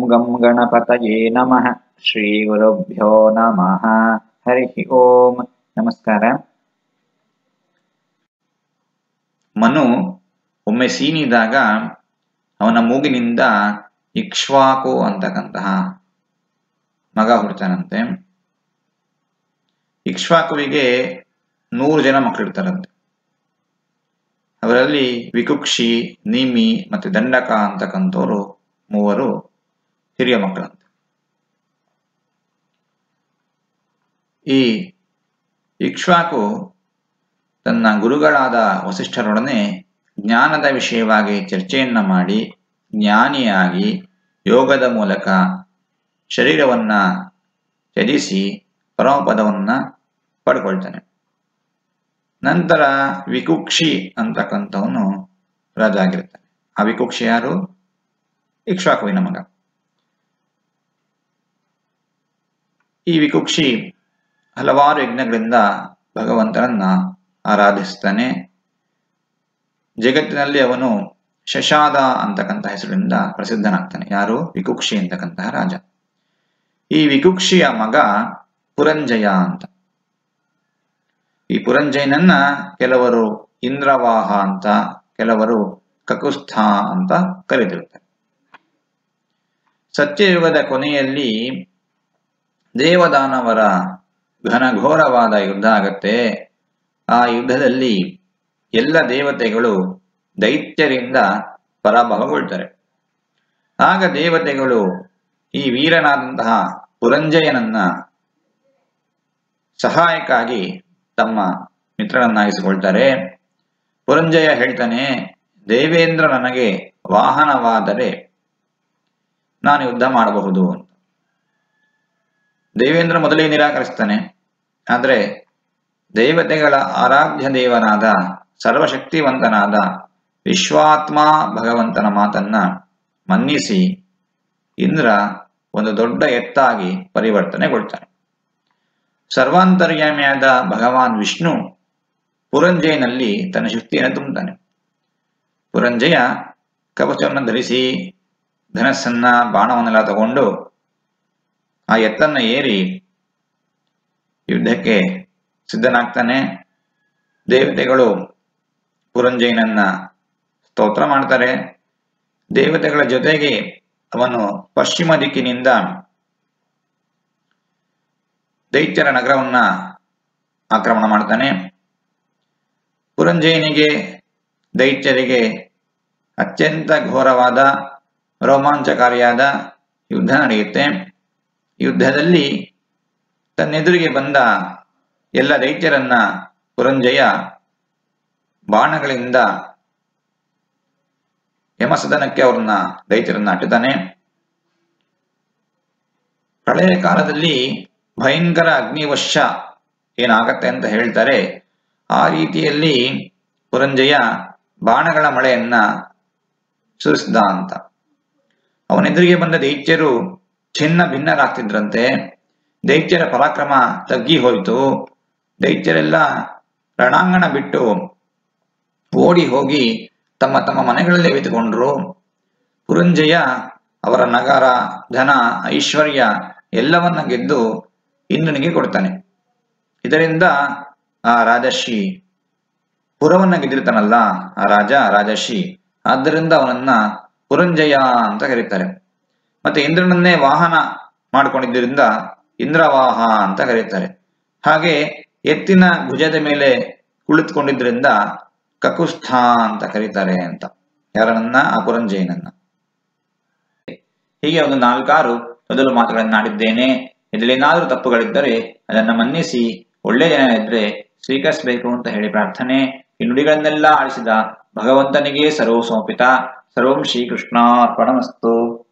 ಗಂ ಗಣಪತಯೇ ನಮಃ ಶ್ರೀ ಗುರುಭ್ಯೋ ನಮಃ ಹರಿ ಓಂ ನಮಸ್ಕಾರ ಮನು ಒಮ್ಮೆ ಸೀನಿದಾಗ ಅವನ ಮೂಗಿನಿಂದ ಇಕ್ಷ್ವಾಕು ಅಂತಕ್ಕಂತಹ ಮಗ ಹುಡ್ತಾನಂತೆ ಇಕ್ಷ್ವಾಕುವಿಗೆ ನೂರು ಜನ ಮಕ್ಕಳಿರ್ತಾರಂತೆ ಅವರಲ್ಲಿ ವಿಕುಕ್ಷಿ ನೀಮಿ ಮತ್ತೆ ದಂಡಕ ಅಂತಕ್ಕಂಥವ್ರು ಮೂವರು ಹಿರಿಯ ಮಕ್ಕಳಂತೆ ಈ ಇಕ್ಷ್ವಾಕು ತನ್ನ ಗುರುಗಳಾದ ವಸಿಷ್ಠರೊಡನೆ ಜ್ಞಾನದ ವಿಷಯವಾಗಿ ಚರ್ಚೆಯನ್ನ ಮಾಡಿ ಜ್ಞಾನಿಯಾಗಿ ಯೋಗದ ಮೂಲಕ ಶರೀರವನ್ನ ತ್ಯಜಿಸಿ ಪರಮಪದವನ್ನ ಪಡ್ಕೊಳ್ತಾನೆ ನಂತರ ವಿಕುಕ್ಷಿ ಅಂತಕ್ಕಂಥವನು ರಾಜ ಆಗಿರ್ತಾನೆ ಆ ವಿಕುಕ್ಷಿ ಯಾರು ಇಕ್ಷ್ವಾಕುವಿನ ಮಗ ಈ ವಿಕುಕ್ಷಿ ಹಲವಾರು ಯಜ್ಞಗಳಿಂದ ಭಗವಂತನನ್ನ ಆರಾಧಿಸ್ತಾನೆ ಜಗತ್ತಿನಲ್ಲಿ ಅವನು ಶಶಾದ ಅಂತಕ್ಕಂಥ ಹೆಸರಿನಿಂದ ಪ್ರಸಿದ್ಧನಾಗ್ತಾನೆ ಯಾರು ವಿಕುಕ್ಷಿ ಅಂತಕ್ಕಂತಹ ರಾಜ ಈ ವಿಕುಕ್ಷಿಯ ಮಗ ಪುರಂಜಯ ಅಂತ ಈ ಪುರಂಜಯನನ್ನ ಕೆಲವರು ಇಂದ್ರವಾಹ ಅಂತ ಕೆಲವರು ಕಕುಸ್ಥ ಅಂತ ಕರೆದಿರುತ್ತಾರೆ ಸತ್ಯಯುಗದ ಕೊನೆಯಲ್ಲಿ ದೇವದಾನವರ ಘನಘೋರವಾದ ಯುದ್ಧ ಆಗತ್ತೆ ಆ ಯುದ್ಧದಲ್ಲಿ ಎಲ್ಲ ದೇವತೆಗಳು ದೈತ್ಯರಿಂದ ಪರಾಭವಗೊಳ್ತಾರೆ ಆಗ ದೇವತೆಗಳು ಈ ವೀರನಾದಂತಹ ಪುರಂಜಯನನ್ನ ಸಹಾಯಕ್ಕಾಗಿ ತಮ್ಮ ಮಿತ್ರನನ್ನಾಗಿಸಿಕೊಳ್ತಾರೆ ಪುರಂಜಯ ಹೇಳ್ತಾನೆ ದೇವೇಂದ್ರ ನನಗೆ ವಾಹನವಾದರೆ ನಾನು ಯುದ್ಧ ಮಾಡಬಹುದು ಅಂತ ದೇವೇಂದ್ರ ಮೊದಲೇ ನಿರಾಕರಿಸ್ತಾನೆ ಆದರೆ ದೇವತೆಗಳ ಆರಾಧ್ಯ ದೇವನಾದ ಸರ್ವಶಕ್ತಿವಂತನಾದ ವಿಶ್ವಾತ್ಮ ಭಗವಂತನ ಮಾತನ್ನ ಮನ್ನಿಸಿ ಇಂದ್ರ ಒಂದು ದೊಡ್ಡ ಎತ್ತಾಗಿ ಪರಿವರ್ತನೆಗೊಳ್ತಾನೆ ಸರ್ವಾಂತರ್ಯಾಮಿಯಾದ ಭಗವಾನ್ ವಿಷ್ಣು ಪುರಂಜಯನಲ್ಲಿ ತನ್ನ ಶಕ್ತಿಯನ್ನು ತುಂಬುತ್ತಾನೆ ಪುರಂಜಯ ಕವಚವನ್ನು ಧರಿಸಿ ಧನಸ್ಸನ್ನ ಬಾಣವನ್ನೆಲ್ಲ ತಗೊಂಡು ಆ ಎತ್ತನ್ನ ಏರಿ ಯುದ್ಧಕ್ಕೆ ಸಿದ್ಧನಾಗ್ತಾನೆ ದೇವತೆಗಳು ಪುರಂಜಯನನ್ನ ಸ್ತೋತ್ರ ಮಾಡ್ತಾರೆ ದೇವತೆಗಳ ಜೊತೆಗೆ ಅವನು ಪಶ್ಚಿಮ ದಿಕ್ಕಿನಿಂದ ದೈತ್ಯರ ನಗರವನ್ನ ಆಕ್ರಮಣ ಮಾಡ್ತಾನೆ ಪುರಂಜಯನಿಗೆ ದೈತ್ಯರಿಗೆ ಅತ್ಯಂತ ಘೋರವಾದ ರೋಮಾಂಚಕಾರಿಯಾದ ಯುದ್ಧ ನಡೆಯುತ್ತೆ ಯುದ್ಧದಲ್ಲಿ ತನ್ನೆದುರಿಗೆ ಬಂದ ಎಲ್ಲ ದೈತ್ಯರನ್ನ ಪುರಂಜಯ ಬಾಣಗಳಿಂದ ಯಮಸದನಕ್ಕೆ ಅವ್ರನ್ನ ದೈತ್ಯರನ್ನ ಅಟ್ಟುತ್ತಾನೆ ಪ್ರಳಯ ಕಾಲದಲ್ಲಿ ಭಯಂಕರ ಅಗ್ನಿವಶ ಏನಾಗತ್ತೆ ಅಂತ ಹೇಳ್ತಾರೆ ಆ ರೀತಿಯಲ್ಲಿ ಪುರಂಜಯ ಬಾಣಗಳ ಮಳೆಯನ್ನ ಸುರಿಸಿದ ಅಂತ ಅವನೆದುರಿಗೆ ಬಂದ ದೈತ್ಯರು ಚಿನ್ನ ಭಿನ್ನರಾಗ್ತಿದ್ರಂತೆ ದೈತ್ಯರ ಪರಾಕ್ರಮ ತಗ್ಗಿ ಹೋಯಿತು ದೈತ್ಯರೆಲ್ಲ ರಣಾಂಗಣ ಬಿಟ್ಟು ಓಡಿ ಹೋಗಿ ತಮ್ಮ ತಮ್ಮ ಮನೆಗಳಲ್ಲಿ ಎವಿತುಕೊಂಡ್ರು ಪುರಂಜಯ ಅವರ ನಗರ ಧನ ಐಶ್ವರ್ಯ ಎಲ್ಲವನ್ನ ಗೆದ್ದು ಇಂದ್ರನಿಗೆ ಕೊಡ್ತಾನೆ ಇದರಿಂದ ಆ ರಾಜರ್ಷಿ ಪುರವನ್ನ ಗೆದ್ದಿರ್ತಾನಲ್ಲ ಆ ರಾಜ ರಾಜರ್ಷಿ ಆದ್ದರಿಂದ ಅವನನ್ನ ಪುರಂಜಯ ಅಂತ ಕರೀತಾರೆ ಮತ್ತೆ ಇಂದ್ರನನ್ನೇ ವಾಹನ ಮಾಡಿಕೊಂಡಿದ್ದರಿಂದ ಇಂದ್ರವಾಹ ಅಂತ ಕರೀತಾರೆ ಹಾಗೆ ಎತ್ತಿನ ಭುಜದ ಮೇಲೆ ಕುಳಿತುಕೊಂಡಿದ್ರಿಂದ ಕಕುಸ್ಥ ಅಂತ ಕರೀತಾರೆ ಅಂತ ಯಾರನ್ನ ಆ ಪುರಂಜಯನನ್ನ ಹೀಗೆ ಒಂದು ನಾಲ್ಕಾರು ಮೊದಲು ಮಾತುಗಳನ್ನಾಡಿದ್ದೇನೆ ಇದರಲ್ಲೇನಾದರೂ ತಪ್ಪುಗಳಿದ್ದರೆ ಅದನ್ನ ಮನ್ನಿಸಿ ಒಳ್ಳೆಯ ಜನ ಇದ್ರೆ ಸ್ವೀಕರಿಸಬೇಕು ಅಂತ ಹೇಳಿ ಪ್ರಾರ್ಥನೆ ಈ ನುಡಿಗಳನ್ನೆಲ್ಲ ಆಳಿಸಿದ ಭಗವಂತನಿಗೆ ಸರ್ವ ಸಮರ್ಪಿತ ಸರ್ವಂ ಶ್ರೀಕೃಷ್ಣಾರ್ಪಣಮಸ್ತು